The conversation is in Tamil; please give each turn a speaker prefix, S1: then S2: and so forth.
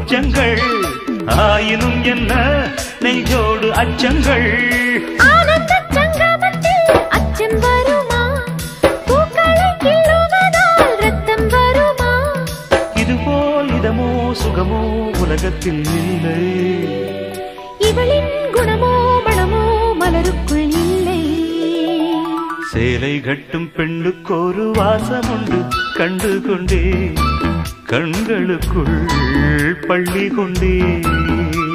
S1: கொஞ்சங்கள் ஆயினும் என்ன நெஞ்சோடு அச்சங்கள்
S2: ஆனந்த சங்கமத்தில் அச்சம் வருமா பூக்களை கிள்ளுவதால் ரத்தம் வருமா
S1: இதுபோல் இதமோ சுகமோ உலகத்தில் இல்லை
S2: இவளின் குணமோ மனமோ மலருக்குள் இல்லை
S1: சேலை கட்டும் பெண்ணுக்கொரு வாசம் உண்டு கண்டு கொண்டே கண்களுக்குள் பள்ளி கொண்டே